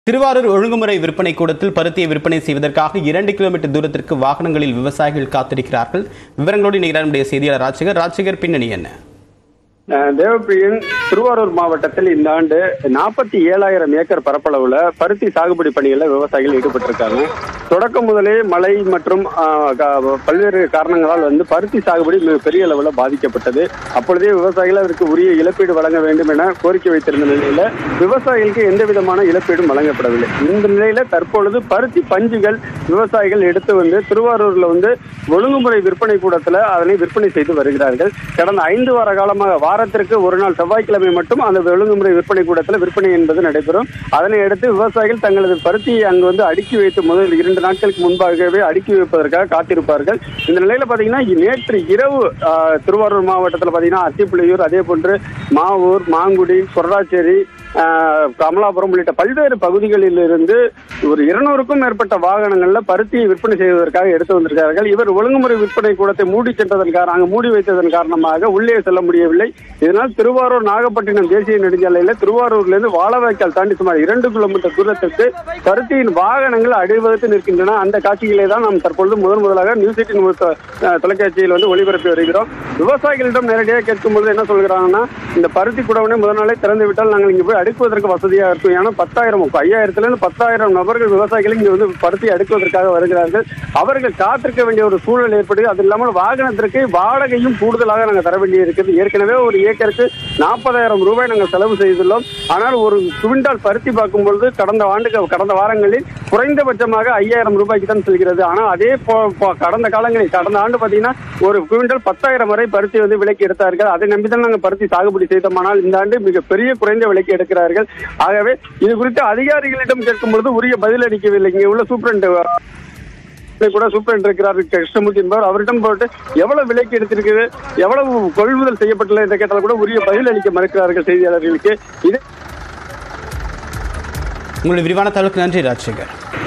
திருவாரூர் ஒழுங்குமுறை விற்பனை கூடத்தில் பருத்தியை விற்பனை செய்வதற்காக இரண்டு கிலோமீட்டர் தூரத்திற்கு வாகனங்களில் விவசாயிகள் காத்திருக்கிறார்கள் விவரங்களோடு நிகழ நம்முடைய செய்தியாளர் ராஜசேகர் ராஜசேகர் பின்னணி என்ன அஹ் தேவப்பிரியன் திருவாரூர் மாவட்டத்தில் இந்த ஆண்டு நாற்பத்தி ஏழாயிரம் ஏக்கர் பரப்பளவுல பருத்தி சாகுபடி பணிகளில் விவசாயிகள் ஈடுபட்டிருக்காங்க தொடக்கம் முதலே மழை மற்றும் அஹ், க- பல்வேறு காரணங்களால் வந்து பருத்தி சாகுபடி மிக பெரிய அளவில் பாதிக்கப்பட்டது அப்பொழுதே விவசாயிகள் அதற்கு உரிய இழப்பீடு வழங்க வேண்டும் என கோரிக்கை வைத்திருந்த நிலையில விவசாயிகளுக்கு எந்த விதமான இழப்பீடும் வழங்கப்படவில்லை இந்த நிலையில தற்பொழுது பருத்தி பஞ்சுகள் விவசாயிகள் எடுத்து வந்து திருவாரூர்ல வந்து ஒழுங்குமுறை விற்பனை கூடத்துல அதனை விற்பனை செய்து வருகிறார்கள் கடந்த ஐந்து வார காலமாக வாரத்திற்கு ஒரு நாள் செவ்வாய்க்கிழமை மட்டும் அந்த ஒழுங்குமுறை விற்பனை கூடத்துல விற்பனை என்பது நடைபெறும் அதனை அடுத்து விவசாயிகள் தங்களது பருத்தியை அங்கு வந்து அடுக்கி வைத்து முதல் இரண்டு நாட்களுக்கு முன்பாகவே அடுக்கி வைப்பதற்காக காத்திருப்பார்கள் இந்த நிலையில பாத்தீங்கன்னா நேற்று இரவு ஆஹ், திருவாரூர் மாவட்டத்தில் பாத்தீங்கன்னா அத்திப்புலியூர் அதே போன்று மாவூர் மாங்குடி சொர்ராச்சேரி ஆஹ், கமலாபுரம் உள்ளிட்ட பல்வேறு பகுதிகளில் இருந்து ஒரு இருநூறுக்கும் மேற்பட்ட வாகனங்கள்ல பருத்தியை விற்பனை செய்வதற்காக எடுத்து வந்திருக்கிறார்கள் இவர் ஒழுங்குமுறை விற்பனை கூடத்தை மூடி சென்றதன் காரணம் அங்கு மூடி வைத்ததன் காரணமாக உள்ளே செல்ல முடியவில்லை இதனால் திருவாரூர் நாகப்பட்டினம் தேசிய நெடுஞ்சாலையில திருவாரூர்ல இருந்து வாழவாய்க்கால் தாண்டி சுமார் இரண்டு கிலோமீட்டர் தூரத்திற்கு பருத்தியின் வாகனங்கள் அடிவகுத்து நிற்கின்றன அந்த காட்சிகளை தான் நாம் தற்பொழுது முதன் முதலாக நியூஸ் எயிட்டின் தொலைக்காட்சியில் வந்து ஒளிபரப்பி வருகிறோம் விவசாயிகளிடம் நேரடியாக கேட்கும்போது என்ன சொல்கிறாங்கன்னா இந்த பருத்தி குடவனை முதல் நாளே திறந்து விட்டால் நாங்கள் இங்கே போய் அடுக்குவதற்கு வசதியாக இருக்கும் ஏன்னா பத்தாயிரம் ஐயாயிரத்துல இருந்து பத்தாயிரம் நபர்கள் விவசாயிகள் இங்கே வந்து பருத்தி அடுக்குவதற்காக வருகிறார்கள் அவர்கள் காத்திருக்க வேண்டிய ஒரு சூழல் ஏற்படுது அது இல்லாமல் வாகனத்திற்கு வாடகையும் கூடுதலாக நாங்கள் தர வேண்டி இருக்குது ஏற்கனவே ஒரு ஏக்கருக்கு நாற்பதாயிரம் ரூபாய் நாங்கள் செலவு செய்துள்ளோம் ஆனால் ஒரு குவிண்டால் பருத்தி பார்க்கும்பொழுது கடந்த ஆண்டுகள் கடந்த வாரங்களில் குறைந்தபட்சமாக ஐயாயிரம் ரூபாய்க்கு தான் செல்கிறது ஆனால் அதே போ- போ- கடந்த காலங்களில் கடந்த ஆண்டு பார்த்தீங்கன்னா ஒரு குவிண்டால் பத்தாயிரம் வரை பருத்தி வந்து விலைக்கு எடுத்தார்கள் அதை நம்பி தான் நாங்கள் பருத்தி சாகுபடி செய்தோமானால் இந்த ஆண்டு மிகப்பெரிய குறைந்த விலைக்கு எடுக்கிறார்கள் ஆகவே இது குறித்து அதிகாரிகளிடம் கேட்கும் பொழுது உரிய பதில் அளிக்கவில்லை இங்கே உள்ள சூப்பரண்ட் கூட சூப்பரண்ட் இருக்கிறார் கிருஷ்ணமூர்த்தி என்பவர் அவரிடம் போட்டு எவ்வளவு விலைக்கு எடுத்திருக்குது எவ்வளவு கொள்முதல் செய்யப்பட்டுள்ள என்று கேட்டால் கூட உரிய பதில் அளிக்க மறுக்கிறார்கள் செய்தியாளர்களுக்கு இது உங்களுடைய விரிவான தகவலுக்கு நன்றி ராஜசேகர்